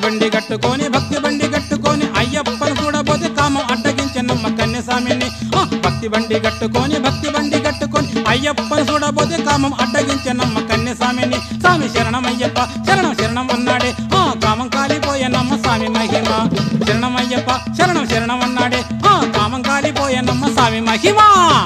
బండి కట్టుకొని భక్తి బండి కట్టుకొని అయ్యప్పను చూడబోతే కామం అడ్డగించనమ్మ కన్యస్వామిని ఆ, భక్తి బండి కట్టుకొని భక్తి బండి కట్టుకొని అయ్యప్పను చూడబోతే కామం అడ్డగించనమ్మ కన్యస్వామిని స్వామి శరణం అయ్యప్ప శరణం శరణం అన్నాడే ఆ కామం కాలిపోయనమ్మ స్వామి మహిమ శరణం అయ్యప్ప శరణం శరణం అన్నాడే ఆ కామం కాలిపోయనమ్మ స్వామి మహిమ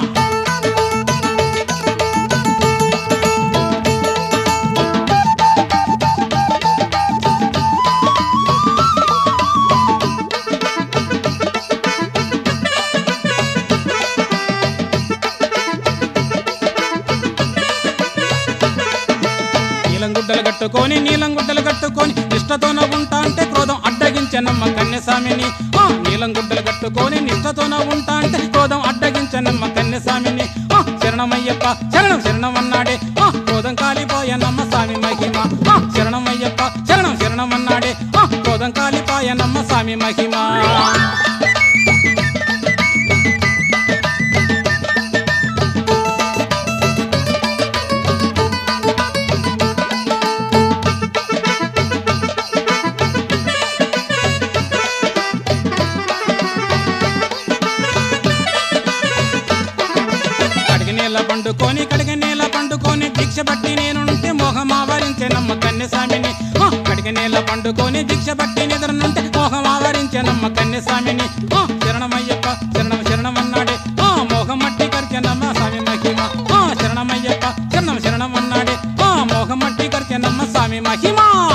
నీలం గుడ్డలు కట్టుకొని నీలం గుడ్డలు కట్టుకొని నిష్టతోన ఉంటా అంటే క్రోధం అడ్డగించనమ్మ కన్యస్వామిని ఆ నీలం గుడ్డలు కట్టుకొని నిష్టతోన ఉంటా అంటే క్రోధం అడ్డగించనమ్మ కన్యస్వామిని ఆ శరణమయ్యప్ప శరణం శరణం అన్నాడే ఆ క్రోధం కాలిపోయనమ్మ స్వామి మహిమ ఆ శరణమయ్యప్ప శరణం శరణం అన్నాడే ఆ క్రోధం కాలిపోయనమ్మ స్వామి మహిమ కడిగి నీళ్ళ పండుకొని కడిగి నీళ్ళ పండుకొని దీక్ష బట్టి నేనుంటే మోహం ఆవరించే నమ్మ కన్యస్వామిని ఆ, కడిగి నీళ్ళ పండుకొని దీక్ష బట్టి నిద్రనుంటే మోహం ఆవరించే నమ్మ కన్యస్వామిని ఆ, శరణమయ్యప్ప శరణం శరణం అన్నాడే ఆ మోహం మట్టి కరిచే నమ్మ స్వామి మహిమ ఆ శరణమయ్యప్ప శరణం శరణం అన్నాడే ఆ మోహం మట్టి కరిచే నమ్మ స్వామి మహిమ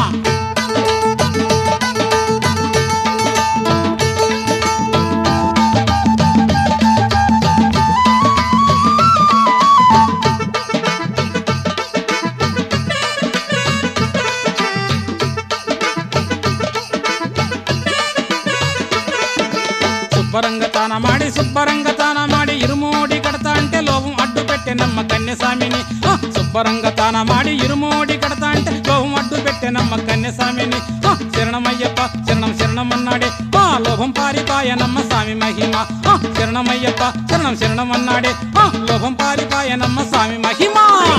శుభ్రంగా తాన మాడి శుభ్రంగా తాన మాడి ఇరుమోడి కడతా అంటే లోభం అడ్డు పెట్టే నమ్మ కన్యస్వామిని ఆ, శుభ్రంగా తాన మాడి ఇరుమోడి కడతా అంటే లోభం అడ్డు పెట్టే నమ్మ కన్యస్వామిని ఆ, శరణమయ్యప్ప శరణం శరణం అన్నాడే ఆ లోభం పారిపాయ నమ్మ స్వామి మహిమ ఆ, శరణమయ్యప్ప శరణం శరణం అన్నాడే ఆ లోభం పారిపాయ నమ్మ స్వామి మహిమ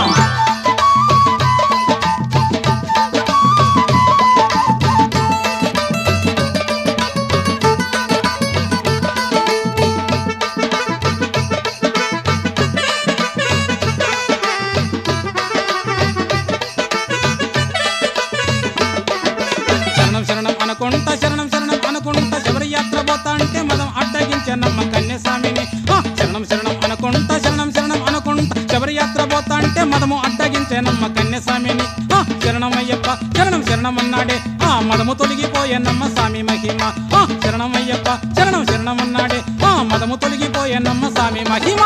శరణం శరణం అనుకుంటా శరణం శరణం అనుకుంటా శబరి యాత్ర పోతా అంటే మదం అడ్డగించనమ్మ కన్యస్వామిని ఆ, శరణం శరణం అనుకుంటా శరణం శరణం అనుకుంటా శబరి యాత్ర పోతా అంటే మదము అడ్డగించనమ్మ కన్యస్వామిని ఆ, శరణమయ్యప్ప శరణం శరణం అన్నాడే ఆ మదము తొలగిపోయనమ్మ స్వామి మహిమ ఆ, శరణమయ్యప్ప శరణం శరణం అన్నాడే ఆ మదము తొలగిపోయనమ్మ స్వామి మహిమ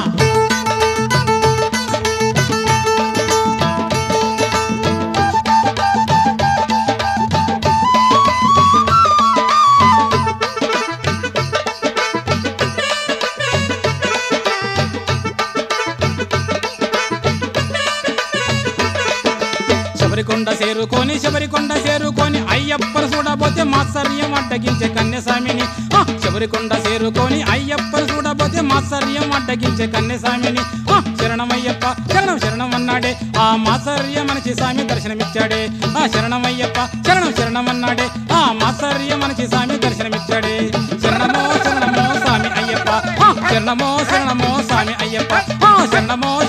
శబరికొండ చేరుకొని శబరికొండ చేరుకొని అయ్యప్పను చూడబోతే మాత్సర్యం అడ్డగించే కన్యస్వామిని ఆ, శబరికొండ చేరుకొని అయ్యప్పను చూడబోతే మాత్సర్యం అడ్డగించే కన్యస్వామిని ఆ, శరణమయ్యప్ప శరణం శరణం అన్నాడే ఆ మాత్సర్య మనిషి స్వామి దర్శనమిచ్చాడే ఆ శరణమయ్యప్ప శరణం శరణం అన్నాడే ఆ మాత్సర్య మనిషి స్వామి దర్శనమిచ్చాడే శరణమో శరణమో స్వామి అయ్యప్ప ఆ, శరణమో శరణమో స్వామి అయ్యప్ప ఆ, శరణమో